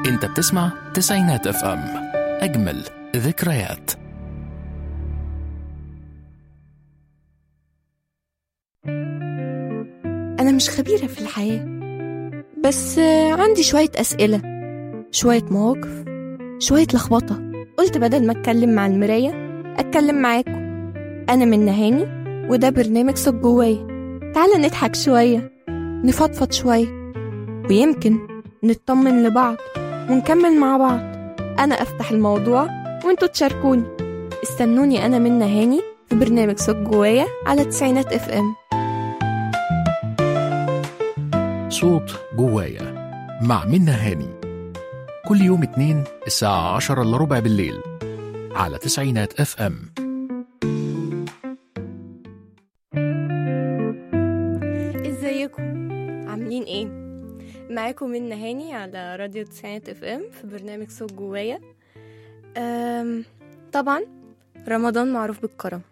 انت بتسمع تسعينات اف ام اجمل ذكريات أنا مش خبيرة في الحياة بس آه، عندي شوية أسئلة شوية مواقف شوية لخبطة قلت بدل ما أتكلم مع المراية أتكلم معاكم أنا من نهاني وده برنامج صوت جوايا تعالى نضحك شوية نفضفض شوية ويمكن نطمن لبعض ونكمل مع بعض أنا أفتح الموضوع وانتوا تشاركوني استنوني أنا من نهاني في برنامج صوت جوايا على تسعينات اف ام صوت جوايا مع منى هاني كل يوم اتنين الساعة عشرة إلا ربع بالليل على تسعينات اف ام ازيكم عاملين ايه معاكم من نهاني على راديو تسعينات اف ام في برنامج صوت جوايا أم، طبعا رمضان معروف بالكرم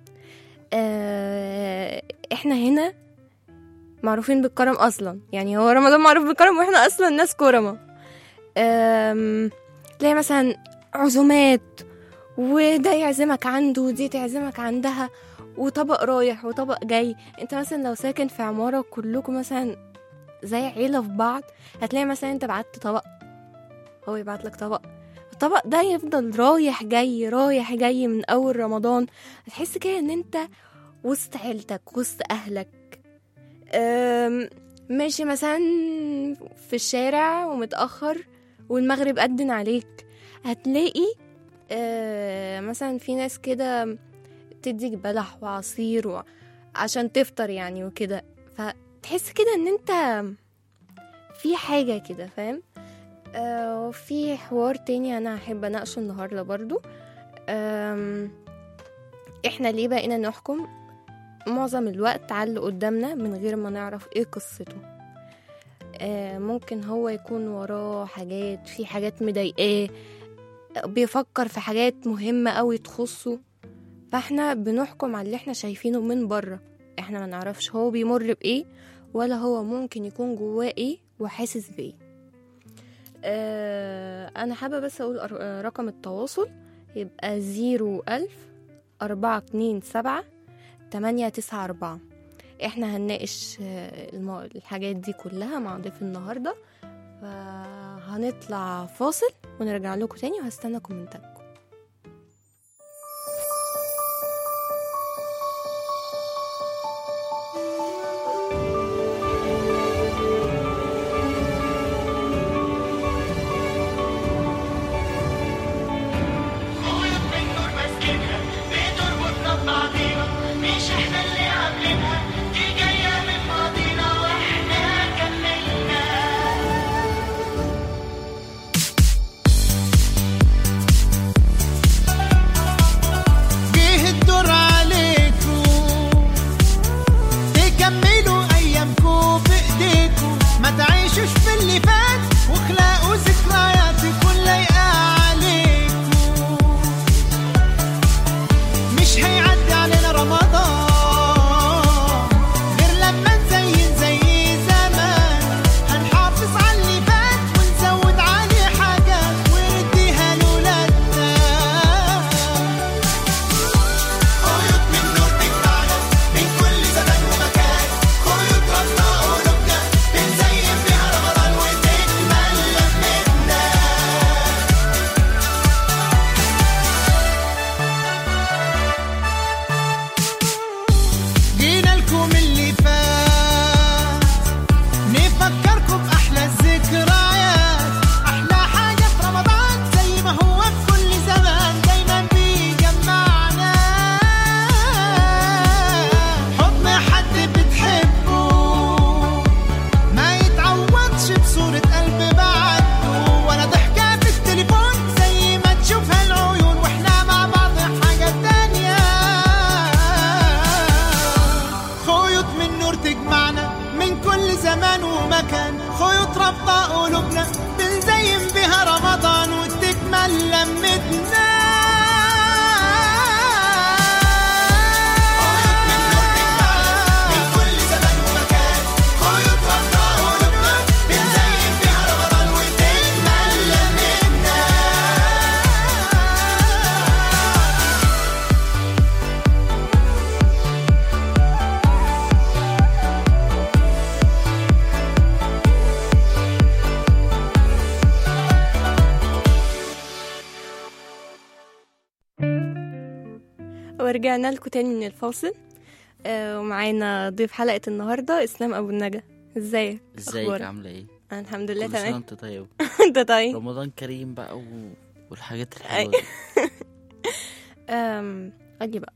أه، احنا هنا معروفين بالكرم اصلا يعني هو رمضان معروف بالكرم واحنا اصلا ناس كرمة أم، تلاقي مثلا عزومات وده يعزمك عنده ودي تعزمك عندها وطبق رايح وطبق جاي انت مثلا لو ساكن في عمارة كلكم مثلا زي عيلة في بعض هتلاقي مثلا انت بعت طبق هو يبعت لك طبق الطبق ده يفضل رايح جاي رايح جاي من اول رمضان هتحس كده ان انت وسط عيلتك وسط اهلك أم، ماشي مثلا في الشارع ومتأخر والمغرب أدن عليك هتلاقي أه، مثلا في ناس كده تديك بلح وعصير و... عشان تفطر يعني وكده فتحس كده ان انت في حاجة كده فاهم آه وفي حوار تاني انا هحب اناقشه النهاردة برضو آم، احنا ليه بقينا نحكم معظم الوقت على اللي قدامنا من غير ما نعرف ايه قصته آه ممكن هو يكون وراه حاجات في حاجات مضايقاه بيفكر في حاجات مهمة قوي تخصه فاحنا بنحكم على اللي احنا شايفينه من بره احنا ما نعرفش هو بيمر بايه ولا هو ممكن يكون جواه ايه وحاسس بايه آه انا حابة بس اقول أر- آه، رقم التواصل يبقى زيرو الف اربعة اتنين سبعة تمانية تسعة اربعة احنا هنناقش آه، المو- الحاجات دي كلها مع ضيف النهاردة فهنطلع فاصل ونرجع لكم تاني وهستنى كومنتاتكم خيوط من نور ماسكينها بتربطنا ببعضينا مش احنا اللي عاملينها دي جاية من ماضينا واحنا كملنا جه الدور عليكم تكملوا ايامكم بايديكم ما تعيشوش في اللي فات واخلقوا ذكريات تكون لايقه عليكم مش هيعدي علينا رمضان غير لما نزين زي زمان هنحافظ على اللي فات ونزود عليه حاجات ونديها لولادنا خيوط من نور تجمعنا من كل زمان ومكان خيوط ربنا قلوبنا بنزين بيها رمضان وتكمل لمتنا جينا لكم اللي فات نفكركم بأحلى الذكريات أحلى حاجة في رمضان زي ما هو في كل زمان دايما بيجمعنا حضن حد بتحبه ما يتعوضش بصورة قلب بعده ولا ضحكة في التليفون زي ما تشوفها العيون واحنا مع بعض حاجة تانية خيوط من نور تجمعنا من كل زمان ومكان خيوط رابطة قلوبنا بنزين بها رمضان وتكمل لمتنا من كل زمان ومكان خيوط رابطة قلوبنا بنزين بها رمضان وتكمل ورجعنا لكم تاني من الفاصل آه، ومعانا ضيف حلقة النهاردة إسلام أبو النجا ازيك ازيك أخبارك؟ عامله ايه أنا الحمد لله كل سنه تمام وانت طيب انت طيب رمضان كريم بقى و... والحاجات الحلوه دي أم، قولي بقى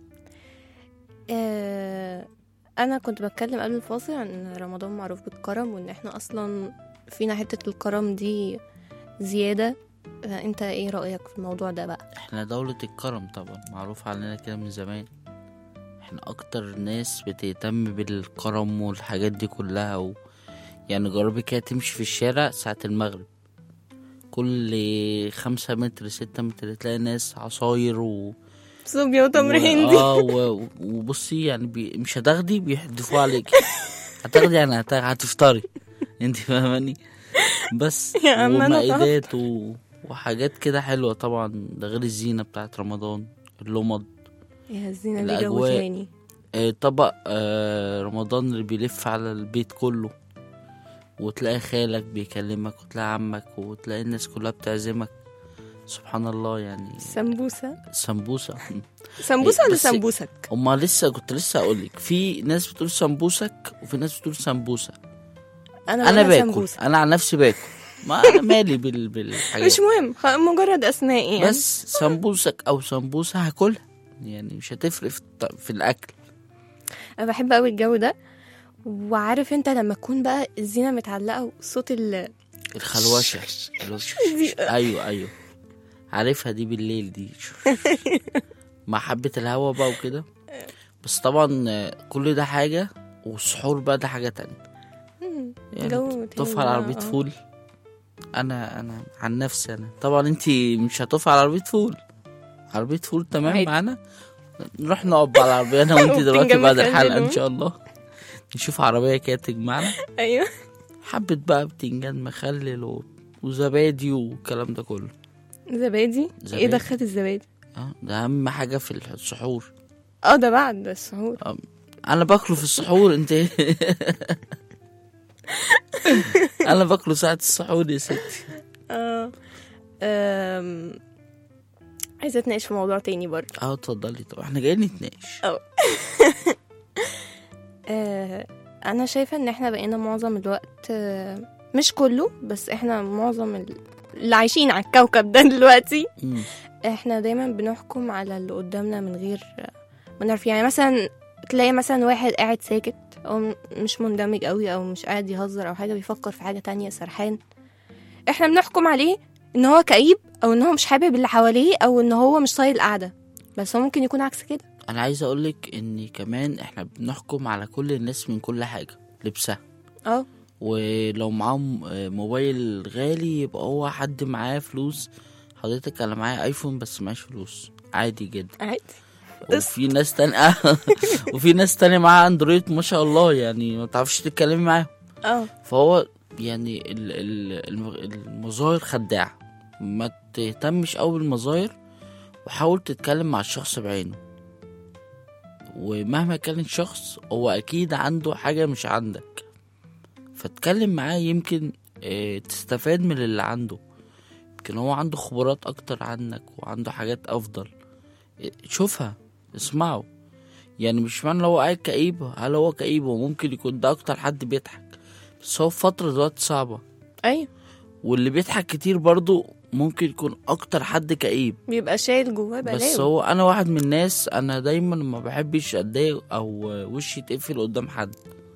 آه، انا كنت بتكلم قبل الفاصل عن رمضان معروف بالكرم وان احنا اصلا فينا حتة الكرم دي زيادة آه، انت ايه رأيك في الموضوع ده بقى احنا دولة الكرم طبعا معروف عننا كده من زمان احنا اكتر ناس بتهتم بالكرم والحاجات دي كلها و... يعني جربي كده تمشي في الشارع ساعة المغرب كل خمسة متر ستة متر تلاقي ناس عصاير و... صوبيا وتمر و- هندي اه و... وبصي يعني بي... مش هتاخدي بيحدفوها عليك هتاخدي يعني هت... هتفطري انت فاهماني بس يا عم أنا ومائدات و... وحاجات كده حلوة طبعا ده غير الزينة بتاعت رمضان اللمض يا الزينة دي جو الأجواء. تاني آه، طبق آه، رمضان اللي بيلف على البيت كله وتلاقي خالك بيكلمك وتلاقي عمك وتلاقي الناس كلها بتعزمك سبحان الله يعني سمبوسة سمبوسة سمبوسة ولا بس- سمبوسك هما لسه كنت لسه اقولك في ناس بتقول سمبوسك وفي ناس بتقول سمبوسة انا, انا بقولها باكل سمبوسة. انا عن نفسي باكل ما انا مالي بال... بالحاجات مش مهم خ- مجرد اسماء يعني بس سمبوسك او سمبوسة هاكلها يعني مش هتفرق في, الط- في الاكل انا بحب قوي الجو ده وعارف انت لما تكون بقى الزينة متعلقة وصوت ال الخلوشة اللي هو ايوه ايوه عارفها دي بالليل دي مع حبة الهوا بقى وكده بس طبعا آه، كل ده حاجة والسحور بقى ده حاجة تانية يعني جو تطف تاني على بقى، عربية اه. فول انا انا عن نفسي انا طبعا انت مش هتقف على عربية فول عربية فول تمام عادي. معانا نروح نقعد على العربية انا وانت دلوقتي وبتنجان بعد الحلقة مخلل ان شاء الله نشوف عربية كده تجمعنا ايوه حبة بقى بتنجان مخلل و... وزبادي والكلام ده كله زبادي ايه زبادي. دخلت الزبادي اه ده اهم حاجة في السحور اه ده بعد السحور انا باكله في السحور انت انا باكله ساعة السحور يا ستي اه أم، عايزه اتناقش في موضوع تاني برضه اه اتفضلي طب احنا جايين نتناقش آه، انا شايفه ان احنا بقينا معظم الوقت آه، مش كله بس احنا معظم ال- اللي عايشين على الكوكب ده دلوقتي مم. احنا دايما بنحكم على اللي قدامنا من غير ما نعرف يعني مثلا تلاقي مثلا واحد قاعد ساكت او م- مش مندمج قوي او مش قاعد يهزر او حاجه بيفكر في حاجه تانية سرحان احنا بنحكم عليه ان هو كئيب او ان هو مش حابب اللي حواليه او ان هو مش طايق القعده بس هو ممكن يكون عكس كده انا عايز اقولك ان كمان احنا بنحكم على كل الناس من كل حاجة لبسها اه ولو معاهم آه، موبايل غالي يبقى هو حد معاه فلوس حضرتك انا معايا ايفون بس معيش فلوس عادي جدا عادي بس- وفي ناس تانية وفي ناس تانية معاها اندرويد ما شاء الله يعني ما تعرفش تتكلمي معاهم اه فهو يعني ال- ال- الم- المظاهر خداعة ما تهتمش أوي بالمظاهر وحاول تتكلم مع الشخص بعينه ومهما كان الشخص هو أكيد عنده حاجة مش عندك فاتكلم معاه يمكن آه، تستفاد من اللي عنده يمكن هو عنده خبرات أكتر عنك وعنده حاجات أفضل آه، شوفها اسمعه يعني مش معنى لو هو قاعد كئيب هل هو كئيب وممكن يكون ده أكتر حد بيضحك بس هو في فترة دلوقتي صعبة ايوه واللي بيضحك كتير برضو ممكن يكون أكتر حد كئيب بيبقى شايل جواه بس بلاوي هو أنا واحد من الناس أنا دايما ما بحبش أتضايق أو وشي يتقفل قدام حد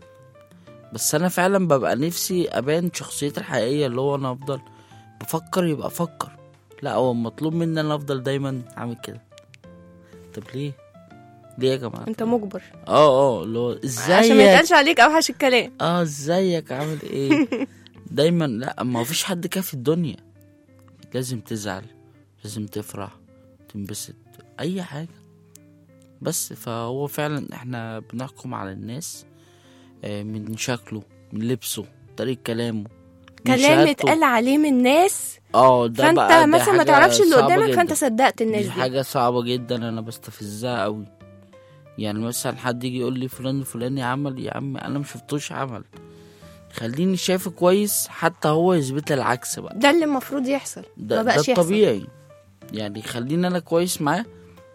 بس أنا فعلا ببقى نفسي أبان شخصيتي الحقيقية اللي هو أنا أفضل بفكر يبقى أفكر لا هو مطلوب مني أنا أفضل دايما أعمل كده طب ليه؟ ليه يا جماعة؟ انت مجبر اه اه اللي هو عشان ما ازيك يتقالش عليك اوحش الكلام اه ازيك عامل ايه دايما لا ما فيش حد كده في الدنيا لازم تزعل لازم تفرح تنبسط اي حاجة بس فهو فعلا احنا بنحكم على الناس آه، من شكله من لبسه طريقة كلامه من كلام شهادته. اتقال عليه من ناس اه ده فانت بقى دي مثلا ما حاجة تعرفش اللي صعبة قدامك جدا. فانت صدقت الناس دي دي حاجة صعبة جدا انا بستفزها قوي يعني مثلا حد يجي يقول لي فلان الفلاني عمل يا عم انا مشفتوش عمل خليني شايفه كويس حتى هو يثبت لي العكس بقى ده اللي المفروض يحصل ده, ما ده بقاش يحصل الطبيعي يعني خليني انا كويس معاه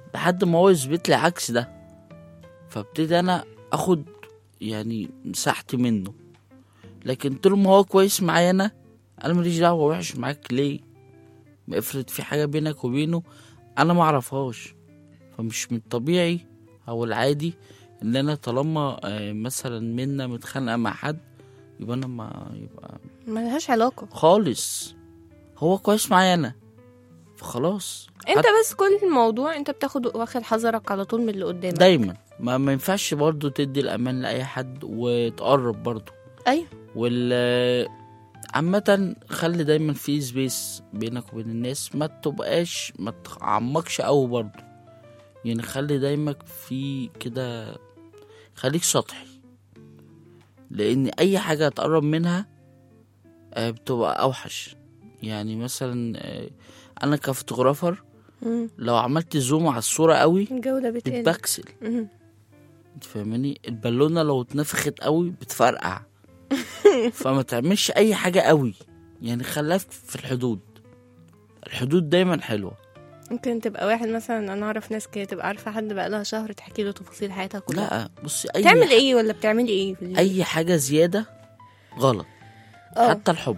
لحد ما هو يثبت لي عكس ده فابتدي انا اخد يعني مساحتي منه لكن طول ما هو كويس معايا انا انا ماليش دعوه هو وحش معاك ليه ما افرض في حاجه بينك وبينه انا ما اعرفهاش فمش من الطبيعي او العادي ان انا طالما آه، مثلا منا متخانقه مع حد يبقى انا ما يبقى ملهاش علاقة خالص هو كويس معايا انا فخلاص انت حتى بس كل الموضوع انت بتاخد واخد حذرك على طول من اللي قدامك دايما ما, ما ينفعش برضو تدي الامان لاي حد وتقرب برضو ايوه وال عامة خلي دايما في سبيس بينك وبين الناس ما تبقاش ما تعمقش قوي برضو يعني خلي دايما في كده خليك سطحي لان اي حاجة تقرب منها آه، بتبقى اوحش يعني مثلا آه، انا كفوتوغرافر مم. لو عملت زوم على الصورة قوي الجودة بتقل بتبكسل مم. انت فاهماني البالونه لو اتنفخت قوي بتفرقع فما تعملش اي حاجه قوي يعني خليها في الحدود الحدود دايما حلوه ممكن تبقى واحد مثلا انا اعرف ناس كده تبقى عارفه حد بقى لها شهر تحكي له تفاصيل حياتها كلها لا بصي اي تعمل ايه ولا بتعملي ايه في اليوم؟ اي حاجه زياده غلط اه حتى الحب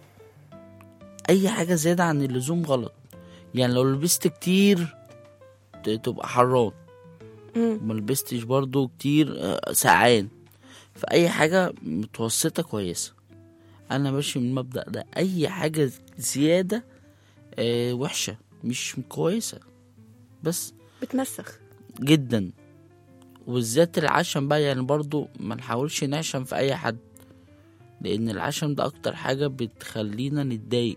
اي حاجه زياده عن اللزوم غلط يعني لو لبست كتير ت- تبقى حران مم. ما لبستش برضو كتير آه، سقعان فأي حاجة متوسطة كويسة أنا ماشي من المبدأ ده أي حاجة زيادة آه، وحشة مش كويسة بس بتمسخ جدا وبالذات العشم بقى يعني برضو ما نحاولش نعشم في أي حد لأن العشم ده أكتر حاجة بتخلينا نتضايق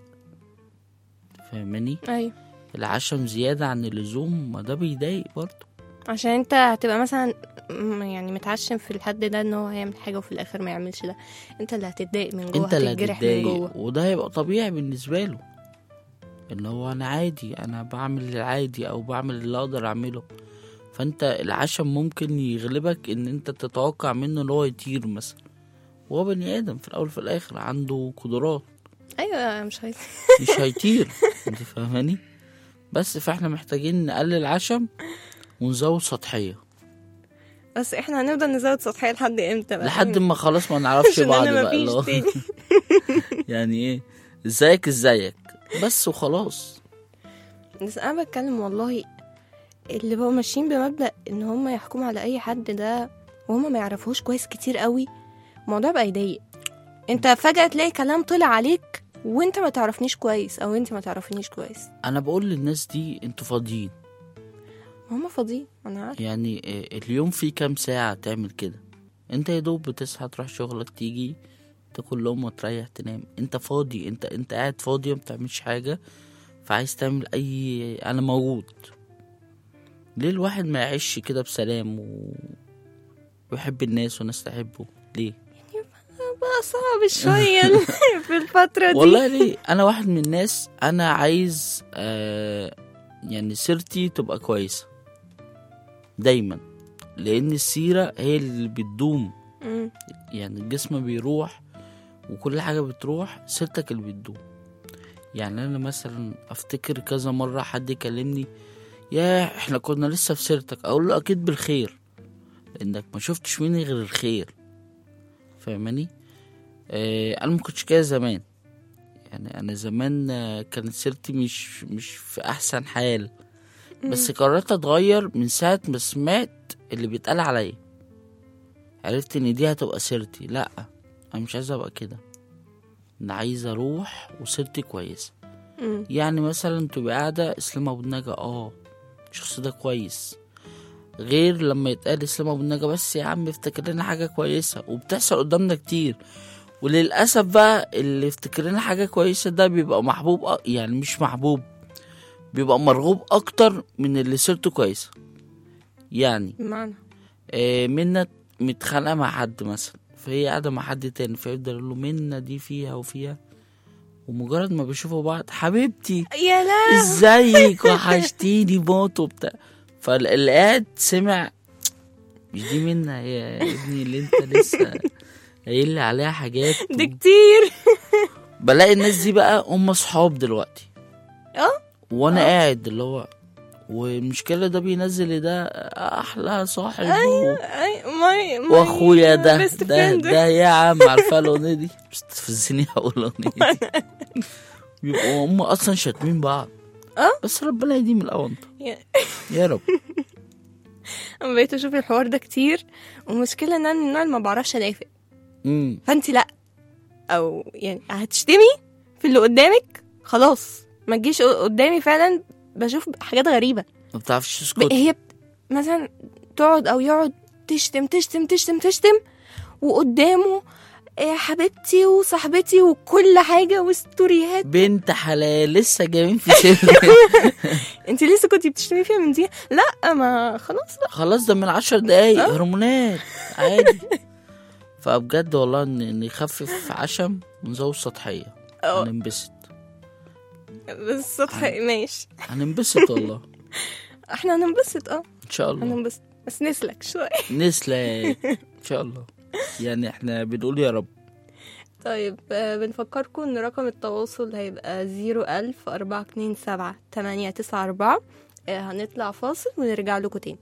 فاهماني ايوه العشم زيادة عن اللزوم ما ده بيضايق برضو عشان انت هتبقى مثلا م- يعني متعشم في الحد ده ان هو هيعمل حاجه وفي الاخر ما يعملش ده انت اللي هتتضايق من جوه انت اللي هتتجرح من هتتضايق جوه وده هيبقى طبيعي بالنسبه له اللي هو انا عادي انا بعمل العادي او بعمل اللي اقدر اعمله فانت العشم ممكن يغلبك ان انت تتوقع منه ان هو يطير مثلا وهو بني ادم في الاول وفي الاخر عنده قدرات ايوه مش هي... مش هيطير انت فاهماني بس فاحنا محتاجين نقلل العشم ونزود سطحيه بس احنا هنفضل نزود سطحيه لحد امتى بقى لحد ما خلاص ما نعرفش عشان بعض انا بقى اللي هو- مفيش تاني يعني ايه ازيك ازيك بس وخلاص بس انا بتكلم والله اللي بقوا ماشيين بمبدأ ان هم يحكموا على اي حد ده وهم ما يعرفوش كويس كتير قوي الموضوع بقى يضايق انت فجأة تلاقي كلام طلع عليك وانت ما تعرفنيش كويس او انت ما تعرفنيش كويس انا بقول للناس دي انتوا فاضيين هم فاضيين انا عارف يعني آه، اليوم فيه كام ساعة تعمل كده انت يا دوب بتصحى تروح شغلك تيجي تاكل لقمة وتريح تنام انت فاضي انت انت قاعد فاضي ما بتعملش حاجة فعايز تعمل اي انا موجود ليه الواحد ما يعيش كده بسلام و... ويحب الناس والناس تحبه ليه بقى صعب شوية في الفترة دي والله ليه انا واحد من الناس انا عايز آه يعني سيرتي تبقى كويسه دايما لان السيره هي اللي بتدوم مم. يعني الجسم بيروح وكل حاجه بتروح سيرتك اللي بتدوم يعني انا مثلا افتكر كذا مره حد يكلمني يا احنا كنا لسه في سيرتك اقول له اكيد بالخير لانك ما شفتش مني غير الخير فاهماني آه انا ما كنتش كده زمان يعني انا زمان آه، كانت سيرتي مش مش في احسن حال بس قررت اتغير من ساعه ما سمعت اللي بيتقال عليا عرفت ان دي هتبقى سيرتي لا انا مش عايز ابقى كده انا عايز اروح وسيرتي كويسه مم. يعني مثلا تبقى قاعده اسلام ابو النجا اه الشخص ده كويس غير لما يتقال اسلام ابو النجا بس يا عم افتكر لنا حاجه كويسه وبتحصل قدامنا كتير وللاسف بقى اللي يفتكر لنا حاجه كويسه ده بيبقى محبوب أ- يعني مش محبوب بيبقى مرغوب اكتر من اللي سيرته كويسه يعني بمعنى آه، منى متخانقه مع حد مثلا فهي قاعده مع حد تاني فيفضل يقول له منى دي فيها وفيها ومجرد ما بيشوفوا بعض حبيبتي يا لا ازيك وحشتيني موت وبتاع فاللي قاعد سمع مش دي منى هي يا ابني اللي انت لسه قايل لي عليها حاجات ده كتير بلاقي الناس دي بقى هم صحاب دلوقتي اه وانا قاعد اللي هو والمشكلة ده بينزل ده أحلى صاحب و... أي ماي ماي واخويا ده best ده friend. ده يا عم عارفه الاغنيه دي مش تفزني اقول الاغنيه دي بيبقوا هم اصلا شاتمين بعض اه. بس ربنا يديم الاونطه يا- يا رب انا بقيت اشوف الحوار ده كتير والمشكله ان انا من النوع اللي ما بعرفش ادافع امم فانت لا او يعني هتشتمي في اللي قدامك خلاص ما تجيش قدامي فعلا بشوف حاجات غريبه ما بتعرفش ب- تسكت هي بت- مثلا تقعد او يقعد تشتم تشتم تشتم تشتم وقدامه يا حبيبتي وصاحبتي وكل حاجه وستوريهات بنت حلال لسه جايين في سن انت لسه كنتي بتشتمي فيها من دي لا ما خلاص بقى خلاص ده من عشر دقايق اه. هرمونات عادي فبجد والله ان نخفف عشم ونزود سطحيه اه. هننبسط بس سطح ماشي هننبسط والله احنا هننبسط اه ان شاء الله هننبسط بس نسلك شويه نسلك ان شاء الله يعني احنا بنقول يا رب طيب آه، بنفكركم ان رقم التواصل هيبقى زيرو ألف أربعة اتنين سبعة تمانية تسعة أربعة آه، هنطلع فاصل ونرجع لكم تاني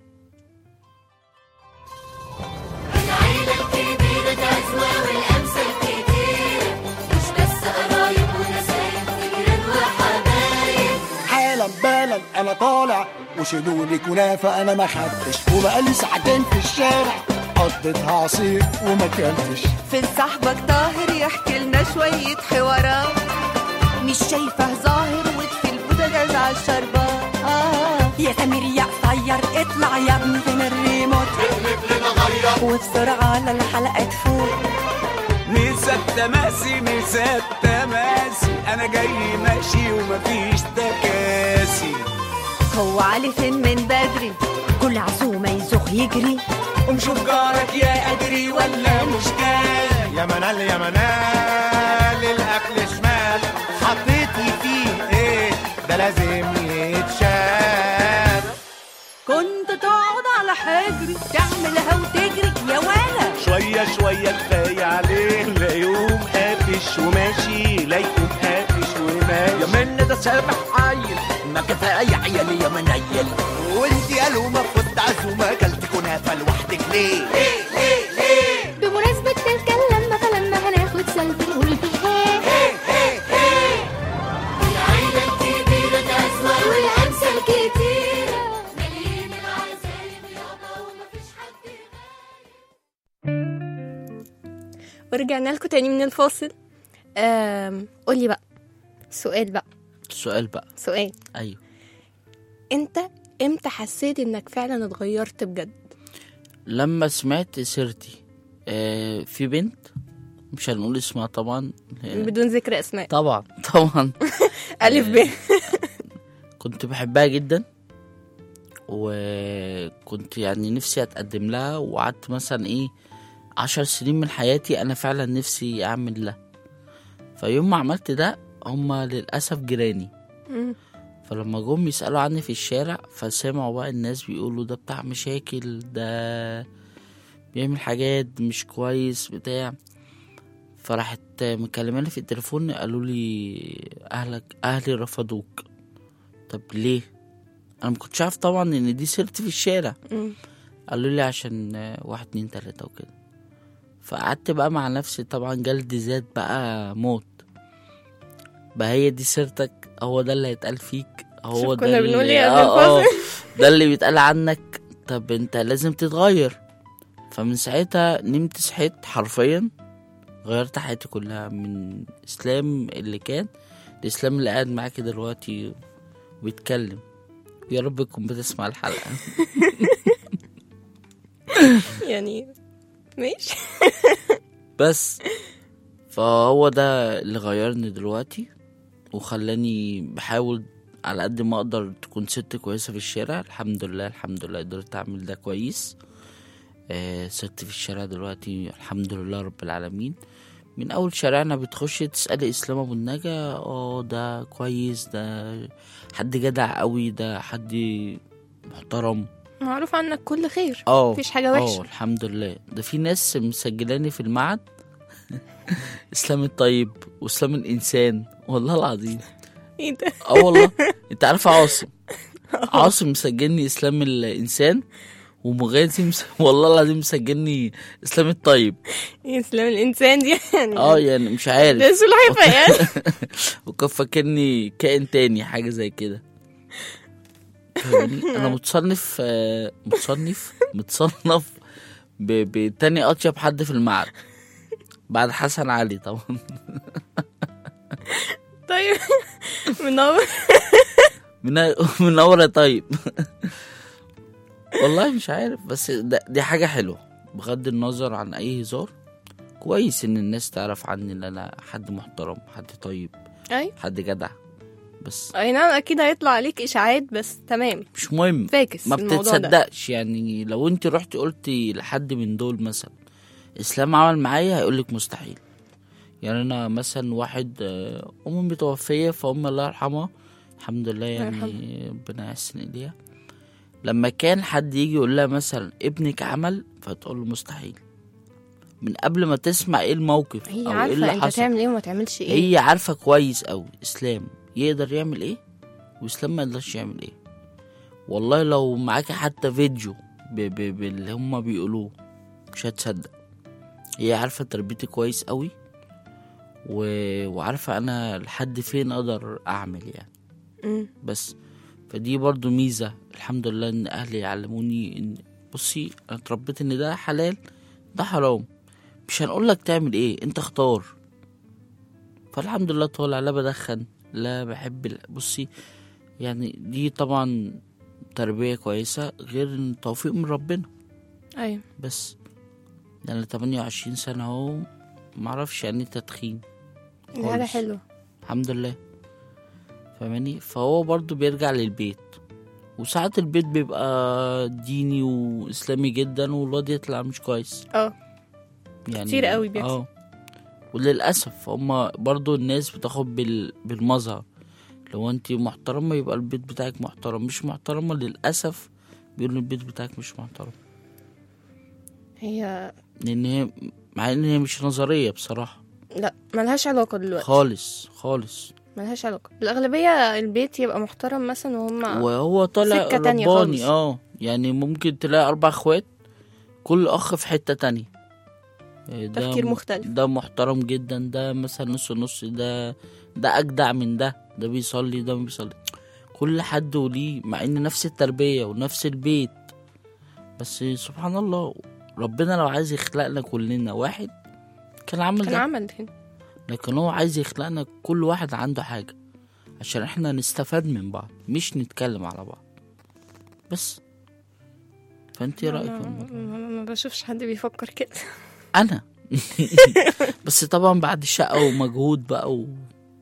العيلة الكبيرة تعزوة والأمثال كتيرة مش بس قرايب ونسايب جيران وحبايب حالا بالا انا طالع وشيلولي كنافه انا ما خدتش وبقالي ساعتين في الشارع قضيتها عصير وما كلتش فين صاحبك طاهر يحكي لنا شوية حوارات مش شايفه ظاهر وفي البوتاجاز على الشربات آه يا سمير يا قصير اطلع يا ابني فين الريموت وبسرعة على الحلقة تفوت ميسا التماسي ميسا التماسي انا جاي ماشي ومفيش تكاسي هو علي فين من بدري كل عزومة يزوغ يجري ومشوف جارك يا ادري ولا مش جاي يا منال يا منال الاكل شمال حطيتي فيه ايه ده لازم يتشال كنت تقعد على حجري تعملها وتجري يا ولا شوية شوية كفاية عليه لا يوم قافش وماشي لا يقوم قافش وماشي يا من ده سامح عيل ما كفاية عيالي يا منيل وانت يا لومه كنت عزومه اكلت كنافه لوحدك ليه؟ ليه ليه ليه؟ بمناسبة تلك اللمة فلما هناخد سلفي نقول فيه العيلة الكبيرة تعزوة والأمثال كتيرة مليين العزايم يابا ومفيش حد ورجعنا لكم تاني من الفاصل آم، قولي بقى سؤال بقى السؤال بقى سؤال ايوه انت امتى حسيت انك فعلا اتغيرت بجد لما سمعت سيرتي آه في بنت مش هنقول اسمها طبعا آه، بدون ذكر اسماء طبعا طبعا الف ب كنت بحبها جدا وكنت يعني نفسي اتقدم لها وقعدت مثلا ايه عشر سنين من حياتي انا فعلا نفسي اعمل ده فيوم ما عملت ده هما للاسف جيراني مم. فلما جم يسألوا عني في الشارع فسمعوا بقى الناس بيقولوا ده بتاع مشاكل ده بيعمل حاجات مش كويس بتاع فراحت مكلماني في التليفون قالوا لي اهلك اهلي رفضوك طب ليه انا ما كنتش عارف طبعا ان دي سيرتي في الشارع مم. قالوا لي عشان آه، واحد اتنين تلاتة وكده فقعدت بقى مع نفسي طبعا جلد زاد بقى موت بقى هي دي سيرتك هو ده اللي هيتقال فيك هو شوف ده كنا بنقول اللي- ايه قبل آه، آه، الفاصل. ده اللي بيتقال عنك طب انت لازم تتغير فمن ساعتها نمت صحيت حرفيا غيرت حياتي كلها من اسلام اللي كان الاسلام اللي قاعد معاكي دلوقتي وبيتكلم يا رب تكون بتسمع الحلقه يعني ماشي بس فهو ده اللي غيرني دلوقتي وخلاني بحاول على قد ما اقدر تكون ست كويسة في الشارع الحمد لله الحمد لله قدرت اعمل ده كويس آه ست في الشارع دلوقتي الحمد لله رب العالمين من اول شارعنا بتخش تسألي اسلام ابو النجا اه ده كويس ده حد جدع قوي ده حد محترم معروف عنك كل خير اه مفيش حاجة اه وحشة الحمد لله ده في ناس مسجلاني في المعهد اسلام الطيب واسلام الانسان والله العظيم ايه ده اه والله انت عارف عاصم عاصم مسجلني اسلام الانسان ومغازي مس... والله العظيم مسجلني اسلام الطيب اسلام الانسان دي يعني اه يعني مش عارف ده سلحفاه يعني وكان فاكرني كائن تاني حاجة زي كده فاهمني؟ انا متصنف آه، متصنف متصنف ب- بتاني اطيب حد في المعهد بعد حسن علي طبعا طيب منور من منور يا طيب والله مش عارف بس ده دي حاجة حلوة بغض النظر عن أي هزار كويس إن الناس تعرف عني إن أنا حد محترم حد طيب اي حد جدع بس اي نعم اكيد هيطلع عليك اشاعات بس تمام مش مهم فاكس ما الموضوع ده. بتتصدقش يعني لو انت رحتي قلتي لحد من دول مثلا اسلام عمل معايا هيقولك مستحيل يعني انا مثلا واحد آه، ام متوفيه فام الله يرحمها الحمد لله يعني ربنا يحسن اليها لما كان حد يجي يقول لها مثلا ابنك عمل فتقول له مستحيل من قبل ما تسمع ايه الموقف هي او ايه عارفه اللي انت حصل تعمل ايه وما تعملش ايه هي عارفه كويس قوي اسلام يقدر يعمل ايه واسلام ما يقدرش يعمل ايه والله لو معاكي حتى فيديو ب- ب- باللي هما بيقولوه مش هتصدق هي عارفه تربيتي كويس قوي و... وعارفه انا لحد فين اقدر اعمل يعني مم. بس فدي برضو ميزه الحمد لله ان اهلي يعلموني ان بصي انا اتربيت ان ده حلال ده حرام مش هنقول لك تعمل ايه انت اختار فالحمد لله طالع لا بدخن لا بحب ال- بصي يعني دي طبعا تربية كويسة غير ان توفيق من ربنا ايوه بس يعني 28 سنة اهو معرفش يعني إيه تدخين دي حاجه خالص. حلوه الحمد لله فاهماني فهو برضو بيرجع للبيت وساعات البيت بيبقى ديني واسلامي جدا والواد يطلع مش كويس اه يعني كتير قوي بيحصل. اه وللاسف هما برضو الناس بتاخد بال... بالمظهر لو انت محترمه يبقى البيت بتاعك محترم مش محترمه للاسف بيقولوا البيت بتاعك مش محترم هي لان هي مع ان هي مش نظريه بصراحه لا ملهاش علاقه دلوقتي خالص خالص ملهاش علاقه الاغلبيه البيت يبقى محترم مثلا وهم وهو طالع سكة تانية رباني خالص. اه يعني ممكن تلاقي اربع اخوات كل اخ في حته تانية إيه ده تفكير م- مختلف. ده محترم جدا ده مثلا نص نص ده ده اجدع من ده ده بيصلي ده ما بيصلي كل حد وليه مع ان نفس التربيه ونفس البيت بس سبحان الله ربنا لو عايز يخلقنا كلنا واحد كان عمل كان ده عمل كده لكن هو عايز يخلقنا كل واحد عنده حاجة عشان احنا نستفاد من بعض مش نتكلم على بعض بس فانت ايه رأيك في ما, الموضوع؟ ما, ما بشوفش حد بيفكر كده انا بس طبعا بعد شقة ومجهود بقى و...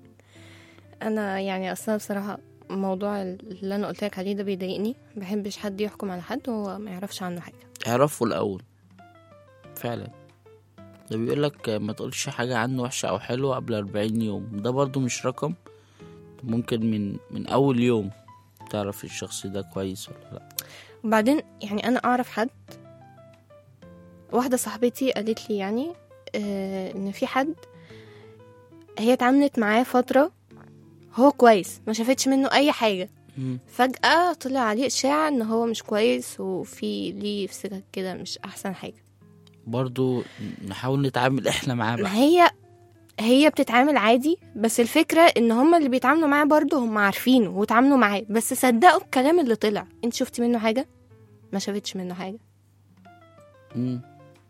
انا يعني اصلا بصراحه موضوع اللي انا قلت لك عليه ده بيضايقني ما بحبش حد يحكم على حد وهو ما يعرفش عنه حاجه اعرفه الاول فعلا ده بيقول لك ما تقولش حاجة عنه وحشة او حلوة قبل 40 يوم ده برضو مش رقم ممكن من من اول يوم تعرف الشخص ده كويس ولا لا وبعدين يعني انا اعرف حد واحده صاحبتي قالت لي يعني آه ان في حد هي اتعاملت معاه فتره هو كويس ما شافتش منه اي حاجه مم. فجاه طلع عليه اشاعه ان هو مش كويس وفي ليه في سكك كده مش احسن حاجه برضو نحاول نتعامل احنا معاه ما بقى هي هي بتتعامل عادي بس الفكرة ان هما اللي بيتعاملوا معاه برضه هم عارفينه وتعاملوا معاه بس صدقوا الكلام اللي طلع انت شفتي منه حاجة ما شافتش منه حاجة مم.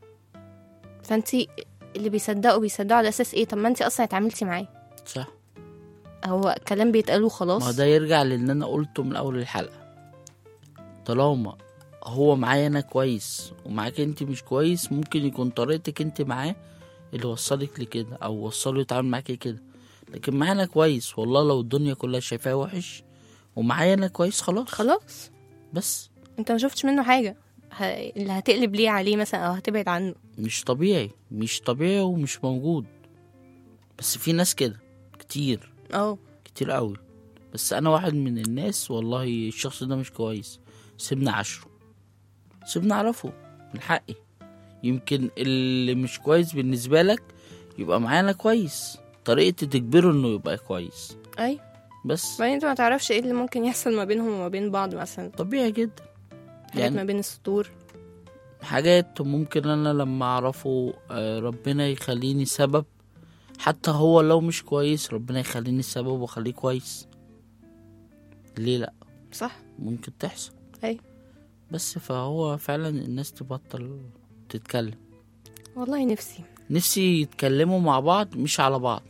فانت اللي بيصدقوا بيصدقوا على اساس ايه طب ما انت اصلا اتعاملتي معاه صح هو كلام بيتقالوا ما خلاص هو ده يرجع للي انا قلته من اول الحلقه طالما هو معايا انا كويس ومعاك انت مش كويس ممكن يكون طريقتك انت معاه اللي وصلك لكده او وصله يتعامل معاكي كده لكن معايا انا كويس والله لو الدنيا كلها شايفاه وحش ومعايا انا كويس خلاص خلاص بس انت ما شفتش منه حاجة ه... اللي هتقلب ليه عليه مثلا او هتبعد عنه مش طبيعي مش طبيعي ومش موجود بس في ناس كده كتير اه كتير قوي بس انا واحد من الناس والله الشخص ده مش كويس سيبني عشره سيبني اعرفه من حقي يمكن اللي مش كويس بالنسبة لك يبقى معانا كويس طريقتي تجبره انه يبقى كويس اي بس بعدين انت ما تعرفش ايه اللي ممكن يحصل ما بينهم وما بين بعض مثلا طبيعي جدا حاجات ما يعني بين السطور حاجات ممكن انا لما اعرفه آه، ربنا يخليني سبب حتى هو لو مش كويس ربنا يخليني سبب واخليه كويس ليه لا صح ممكن تحصل اي بس فهو فعلا الناس تبطل تتكلم والله نفسي نفسي يتكلموا مع بعض مش على بعض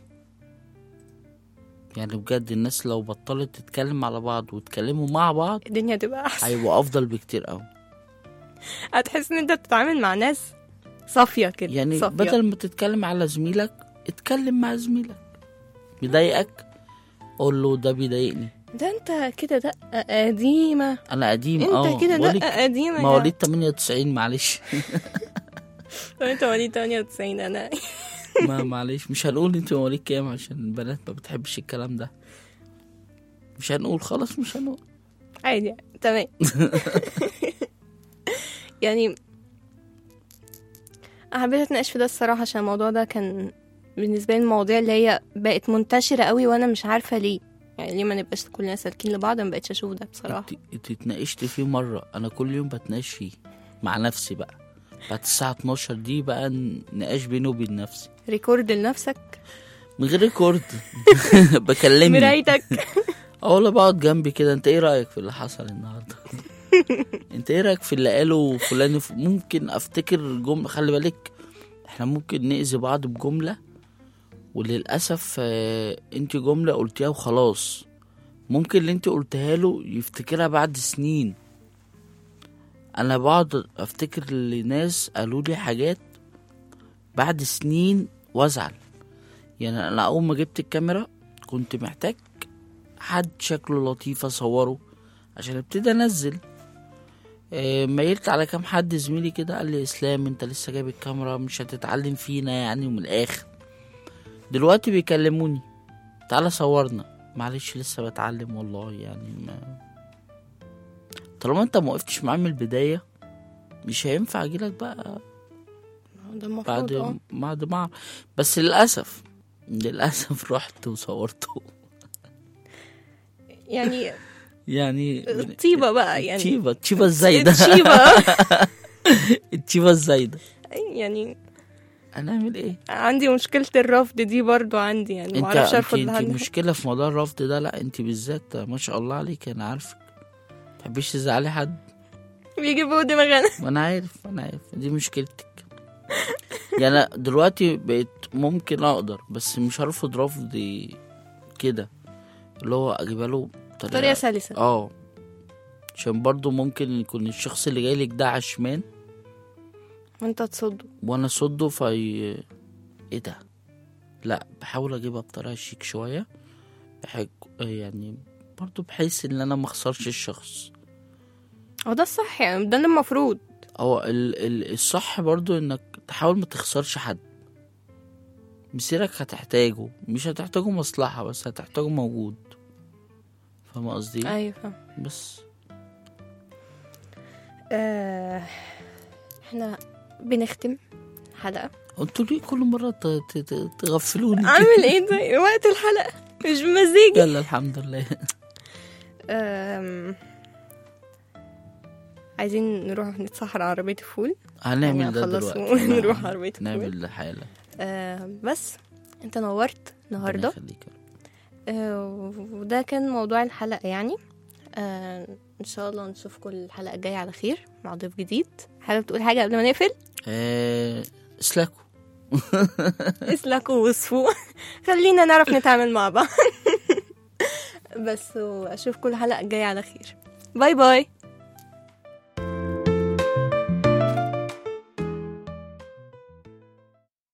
يعني بجد الناس لو بطلت تتكلم على بعض وتكلموا مع بعض الدنيا تبقى احسن هيبقوا افضل بكتير قوي هتحس ان انت بتتعامل مع ناس صافيه كده يعني صافية. بدل ما تتكلم على زميلك اتكلم مع زميلك بيضايقك قول له ده بيضايقني ده انت كده دقه قديمه انا قديم اه انت كده بقولك دقه قديمه يا- مواليد 98 معلش طب انت مواليد 98 انا ما معلش مش هنقول انت مواليد كام عشان البنات ما بتحبش الكلام ده مش هنقول خلاص مش هنقول عادي يعني. تمام يعني أنا حبيت اتناقش في ده الصراحه عشان الموضوع ده كان بالنسبه لي المواضيع اللي هي بقت منتشره قوي وانا مش عارفه ليه يعني ليه ما نبقاش كلنا سالكين لبعض ما بقتش اشوف ده بصراحه انت انت اتناقشت فيه مرة انا كل يوم بتناقش فيه مع نفسي بقى بعد الساعة 12 دي بقى نقاش بيني وبين نفسي ريكورد لنفسك من غير ريكورد بكلمني مرايتك اه والله بقعد جنبي كده انت ايه رايك في اللي حصل النهارده انت ايه رايك في اللي قاله فلان الف- ممكن افتكر جمله خلي بالك احنا ممكن نأذي بعض بجمله وللاسف آه، انت جمله قلتيها وخلاص ممكن اللي انت قلتها له يفتكرها بعد سنين انا بقعد افتكر لناس قالوا لي حاجات بعد سنين وازعل يعني انا اول ما جبت الكاميرا كنت محتاج حد شكله لطيف اصوره عشان ابتدي انزل آه، ميلت على كام حد زميلي كده قال لي اسلام انت لسه جايب الكاميرا مش هتتعلم فينا يعني ومن الاخر دلوقتي بيكلموني تعالى صورنا معلش لسه بتعلم والله يعني ما طالما انت ما وقفتش معايا من البدايه مش هينفع اجيلك بقى ده المفروض اه بعد بعد ما بس للاسف للاسف رحت وصورته يعني يعني طيبه بقى يعني التيبة التيبة الزايدة طيبه التيبة الزايدة يعني هنعمل ايه؟ عندي مشكله الرفض دي برضو عندي يعني انت ما اعرفش انت, ارفض انت لحد المشكلة في موضوع الرفض ده لا انت بالذات ما شاء الله عليك انا عارفك متحبيش تزعلي حد بيجيبوا دماغنا ما انا عارف انا عارف دي مشكلتك يعني أنا دلوقتي بقيت ممكن اقدر بس مش هرفض رفض كده اللي هو اجيبها له طريقه سلسه اه عشان برضو ممكن يكون الشخص اللي جاي لك ده عشمان وانت تصده وانا صده في ايه ده لا بحاول اجيبها بطريقه شيك شويه بحج... يعني برضو بحيث ان انا ما اخسرش الشخص هو ده الصح يعني ده اللي المفروض هو ال... ال... الصح برضو انك تحاول ما تخسرش حد مسيرك هتحتاجه مش هتحتاجه مصلحة بس هتحتاجه موجود فاهم قصدي ايوه فاهم بس آه، احنا بنختم حلقه انتوا ليه كل مرة ت... ت... ت... تغفلوني كده؟ عامل ايه ده وقت الحلقه مش بمزاجي يلا الحمد لله آم، عايزين نروح نتسحر على عربية الفول هنعمل يعني ده نخلص دلوقتي ونروح عربية الفول نعمل ده حالا آه بس انت نورت النهاردة ربنا يخليك يا رب. آه وده كان موضوع الحلقة يعني آه ان شاء الله نشوفكم الحلقة الجاية على خير مع ضيف جديد حابب تقول حاجة قبل ما نقفل آه، اسلكوا اسلكوا وصفوا خلينا نعرف نتعامل مع بعض بس واشوفكم الحلقة الجاية على خير باي باي